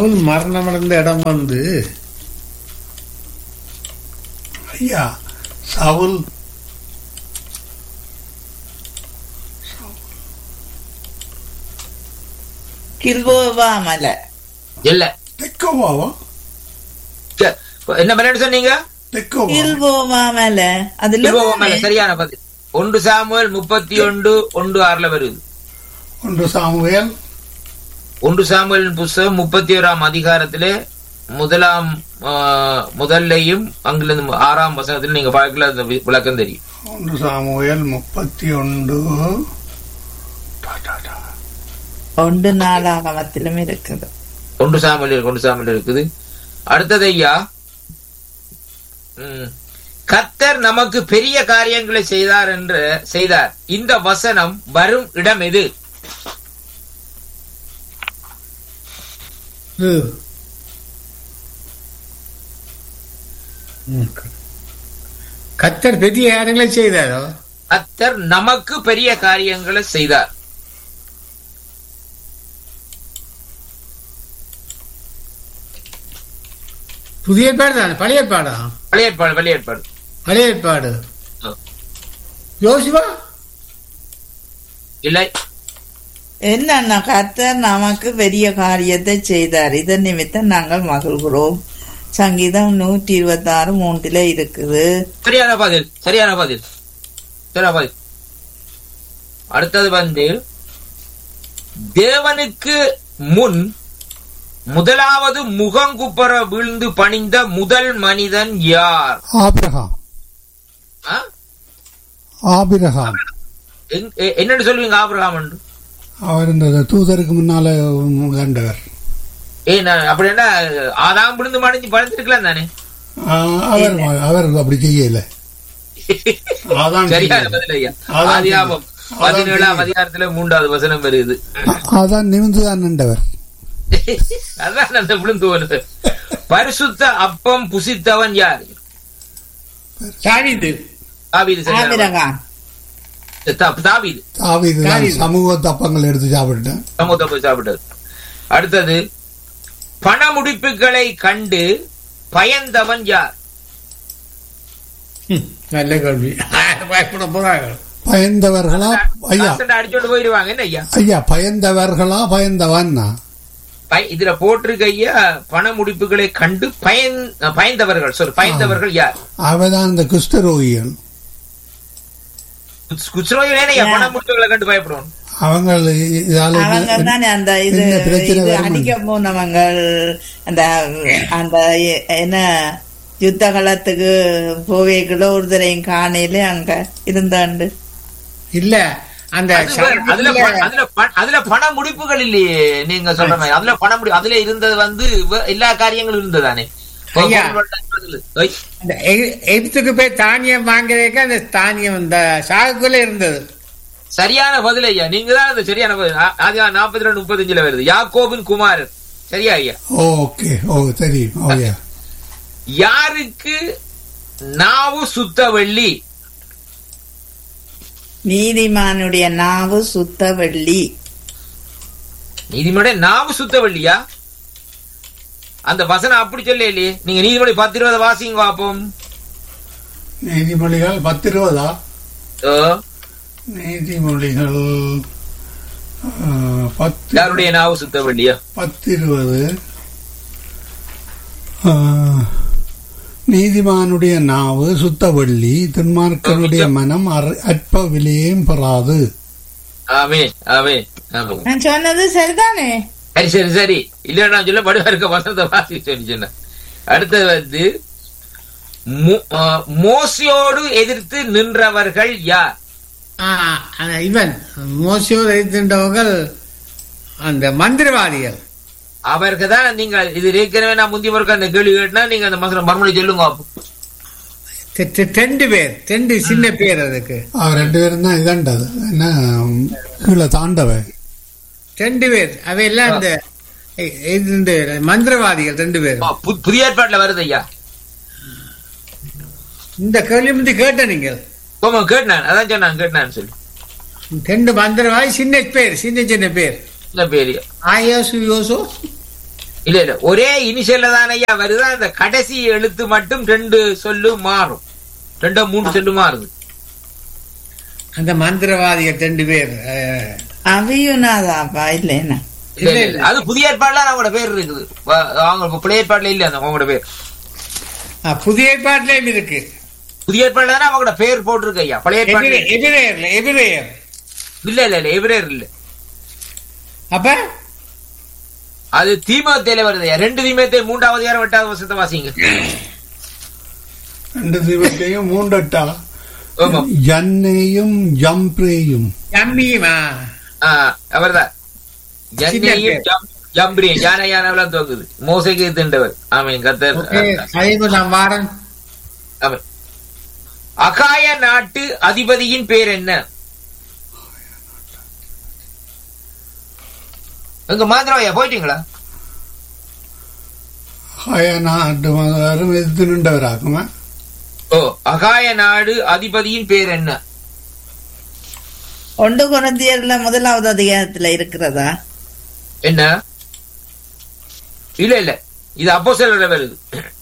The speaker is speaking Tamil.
சவுல் மரணம் அடைந்த இடம் வந்து ஐயா சவுல் கில்போவா மலை இல்ல தெக்கோவாவா ச- என்ன மலைன்னு சொன்னீங்க தெக்கோவா கில்போவா மலை அதுல திருபுவ மலை சரியான பதில் ஒன்று சாமுவேல் முப்பத்தி ஒன்று ஒன்று ஆறுல வருது ஒன்று சாமுவேல் ஒன்று சாமுவேலின் புஸ்தகம் முப்பத்தி ஓராம் அதிகாரத்திலே முதலாம் ஆ, முதல்லையும் அங்கிலிருந்து ஆறாம் வசனத்தில் நீங்க பார்க்கல அந்த வி- விளக்கம் தெரியும் ஒன்று சாமுவேல் முப்பத்தி ஒன்று டா, டா, டா. ஒன்று நாளாகமத்திலும் இருக்குது ஒன்று சாமல் இருக்கு ஒன்று சாமல் இருக்குது அடுத்தது ஐயா ம். கர்த்தர் நமக்கு பெரிய காரியங்களை செய்தார் என்று செய்தார் இந்த வசனம் வரும் இடம் எது இது ம். கத்தர் பெரிய காரியங்களை செய்தாரோ கர்த்தர் நமக்கு பெரிய காரியங்களை செய்தார் புதிய ஏற்பாடு தானே பழைய ஏற்பாடா பழைய ஏற்பாடு பழைய ஏற்பாடு பழைய ஏற்பாடு ஆ. யோசிவா இல்லை என்னன்னா கர்த்தர் நமக்கு பெரிய காரியத்தை செய்தார் இதன் நிமித்தம் நாங்கள் மகிழ்கிறோம் சங்கீதம் நூற்றி இருபத்தி ஆறு மூன்றுல இருக்குது சரியான பதில் சரியான பதில் சரியான பதில் அடுத்தது வந்து தேவனுக்கு முன் முதலாவது முகங்குப்புற வீழ்ந்து பணிந்த முதல் மனிதன் யார் ஆபிரகாம் ஆ? ஆபிரகாம் எங்- எ- என்னன்னு சொல்லுவீங்க ஆபிரகாம் என்று அவர் இந்த தூதருக்கு முன்னால கண்டவர் ஏ நான் அப்படின்னா ஆதாம் விழுந்து மடிஞ்சு பணிஞ்சிருக்கலாம் தானே ஆ, அவர் அவர் அப்படி செய்யல அதான் சரியான செய்யல. பதில் ஐயா அதான் ஆதியாமம் செய்யல. பதினேழாம் அதான் அதிகாரத்துல மூன்றாவது வசனம் வருது அதான் நிமிந்துதான் நின்றவர் அதான் அந்த விழுந்து போனது பரிசுத்த அப்பம் புசித்தவன் யார் தாவீது தாவீது சரியான ஆபிரகாம் தா- தாவீது தாவீது தான் தாவீது. சமூக தப்பங்கள் எடுத்து சாப்பிட்டேன் சமூகத்தை போய் சாப்பிட்டது அடுத்தது பணமுடிப்புகளை கண்டு பயந்தவன் யார் ம், நல்ல கேள்வி பயப்பட போறாங்க பயந்தவர்களா ஐயா காசண்டை அடிச்சோண்டு போயிடுவாங்க என்ன ஐயா ஐயா பயந்தவர்களா பயந்தவன்னா பய- இதுல போட்டிருக்க ஐயா பணமுடிப்புகளை கண்டு பயன் பயந்தவர்கள் சொல் பயந்தவர்கள் யார் அவதான் இந்த குஷ்டரோகிகள் குச்ரோயில் ஐயா Yeah. பணமுடிப்புகளை கண்டு பயப்படுவோம் அவங்க இதால அவங்க தானே அந்த இது என்ன பிரச்சனை இது வருமா? அடிக்க போனவங்க அந்த அந்த எ- என்ன யுத்த காலத்துக்கு போவேக்குள்ள ஒருத்தரையும் காணையில அங்க இருந்தாண்டு இல்ல அந்த அது வேற. அதுல பண- அதுல பண- அதுல பண முடிப்புகள் இல்லையே நீங்க சொல்ற மாதிரி அதுல பண முடி அதுல இருந்தது வந்து வே- எல்லா காரியங்களும் இருந்ததானே ஐயா. ஐ, அந்த எகி- எகிப்துக்கு போய் தானியம் வாங்குறதுக்கு அந்த தானியம் இந்த சாகுக்குள்ள இருந்தது சரியான பதில் ஐயா நீங்க தான் அந்த சரியான பதில் ஆ- ஆதியா நாற்பத்தி ரெண்டு முப்பத்தஞ்சுல வருது யாக்கோபின் குமாரன் சரியா ஐயா ஓகே ஓ தெரியும் ஓயா யாருக்கு நாவு சுத்த வெள்ளி நீதிமானுடைய நாவு சுத்த வெள்ளி நீதிமன்ற நாவு சுத்த வெள்ளியா அந்த வசனம் அப்படி சொல்ல இல்லையே நீங்க நீதிமொழி பத்து இருபது வாசிங்க பார்ப்போம் நீதிமொழிகள் பத்து இருபதா ஓ, நீதிமொழிகள் ஆ, பத்து யாருடைய நாவு சுத்த வெள்ளியா பத்து இருபது ஆ, நீதிமானுடைய நாவு சுத்தவள்ளி துன்மார்க்கனுடைய மனம் அற- அற்ப விலையும் பெறாது ஆமே ஆமே ஆமே நான் சொன்னது சரிதானே சரி சரி சரி இல்ல நான் சொல்ல படுவா இருக்க வசனத்தை வாசி சொல்லி சொன்னேன் அடுத்தது வந்து மோ- ஆ, மோசையோடு எதிர்த்து நின்றவர்கள் யார் ஆ, அந்த இவன் மோசியோர் எதிர்த்தவர்கள் அந்த மந்திரவாதிகள் அவருக்கு தான் நீங்க இது ஏற்கனவே நான் முந்தி முறைக்கு அந்த கேள்வி கேட்டா நீங்க அந்த மசனம் மறுமொழி சொல்லுங்க அப்போ. தெ- தெ- ரெண்டு பேர் ரெண்டு சின்ன பேர் அதுக்கு அவர் ரெண்டு பேரும் தான் இதாண்டது என்ன கீழே தாண்டவன் ரெண்டு பேர் அவையெல்லாம் இந்த எ- இது இந்த மந்திரவாதிகள் ரெண்டு பேர் ஆ, பு- புதிய ஏற்பாட்டுல வருது ஐயா இந்த கேள்வி முந்தி கேட்ட நீங்கள் கோமா கேட்டான் அதான் சொன்னான் கேட்டான்னு சொல்லி ரெண்டு மந்திரவாதி சின்ன பேர் சின்ன சின்ன பேர் இல்ல பேரு ஆயோசு யோசோ இல்ல இல்ல ஒரே இனிஷியல்ல தானே ஐயா வருதா அந்த கடைசி எழுத்து மட்டும் ரெண்டு சொல்லு மாறும் ரெண்டோ மூணு சொல்லு மாறுது அந்த மந்திரவாதிகள் ரெண்டு பேர் அஹ், அவியுனாதாப்பா இல்லைன்னா இல்ல, இல்ல, இல்ல, இல்ல. இல்ல. அது புதிய ஏற்பாடுல அவங்களோட பேர் இருக்குது வ- அவங்க பழைய ஏற்பாடுல இல்ல அந்த அவங்களோட பேர் ஆ, புதிய ஏற்பாட்டிலேயும் இருக்கு புதிய ஏற்பாடுல தானே அவங்களோட பேர் போட்டிருக்கு ஐயா பழைய ஏற்பாடுல எபிரே- எபிரேயர்ல எபிரேயர் இல்ல இல்ல இல்ல எபிரேயர் இல்ல அப்ப அது தீமத்தையில வருது ஐயா. ரெண்டு தீமத்தை மூன்றாவது யாரம் எட்டாவது வருஷத்தை வாசிங்க ரெண்டு தீபத்தையும் மூண்டட்டா ஆமா ஜன்னையும் ஜம்ப்ரேயும் ஜம்மியுமா ஆ, அவர்தான் ஜன்னையும் பேர். ஜம்- ஜம்பிரியும் யானை யானவெல்லாம் தோக்குது மோசைக்கு திண்டவர் ஆமீன் கத்தர் ஓகே அதே நான் வாரன் ஆமென். அகாய நாட்டு அதிபதியின் பேர் என்ன எங்க மாத்திரம் போயிட்டீங்களா நாட்டு மதம் எதிர்த்து நின்றவராக்குமா ஓ அகாய நாடு அதிபதியின் பேர் என்ன ஒன்று குழந்தையர்ல முதலாவது அதிகாரத்துல இருக்கிறதா என்ன இல்ல இல்ல இது அப்போ வருது